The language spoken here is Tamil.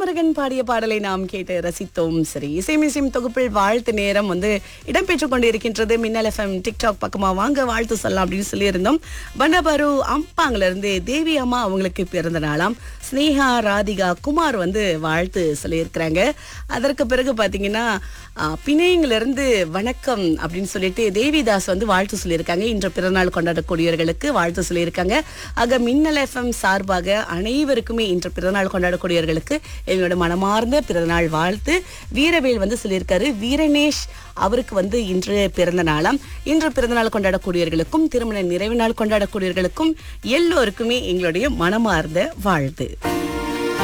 வேல்முருகன் பாடிய பாடலை நாம் கேட்டு ரசித்தோம் சரி இசை மிசிம் தொகுப்பில் வாழ்த்து நேரம் வந்து இடம்பெற்றுக் கொண்டிருக்கின்றது மின்னல் எஃப்எம் டிக்டாக் பக்கமா வாங்க வாழ்த்து சொல்லலாம் அப்படின்னு சொல்லியிருந்தோம் பண்டபாரு அம்பாங்கல இருந்து தேவி அம்மா அவங்களுக்கு பிறந்த நாளாம் ஸ்னேகா ராதிகா குமார் வந்து வாழ்த்து சொல்லியிருக்கிறாங்க அதற்கு பிறகு பாத்தீங்கன்னா ஆஹ், பிணையங்கள்ல இருந்து வணக்கம் அப்படின்னு சொல்லிட்டு தேவிதாஸ் வந்து வாழ்த்து சொல்லியிருக்காங்க இன்று பிறநாள் கொண்டாடக்கூடியவர்களுக்கு வாழ்த்து சொல்லியிருக்காங்க ஆக மின்னல் எஃப்எம் சார்பாக அனைவருக்குமே இன்று பிறநாள் கொண்டாடக்கூடியவர்களுக்கு எங்களோட மனமார்ந்த பிறந்தநாள் வாழ்த்து வீரவேல் வந்து சொல்லியிருக்காரு வீரநேஷ் அவருக்கு வந்து இன்று பிறந்த நாளாம் இன்று பிறந்தநாள் கொண்டாடக்கூடியவர்களுக்கும் திருமண நிறைவு நாள் கொண்டாடக்கூடியவர்களுக்கும் எல்லோருக்குமே எங்களுடைய மனமார்ந்த வாழ்த்து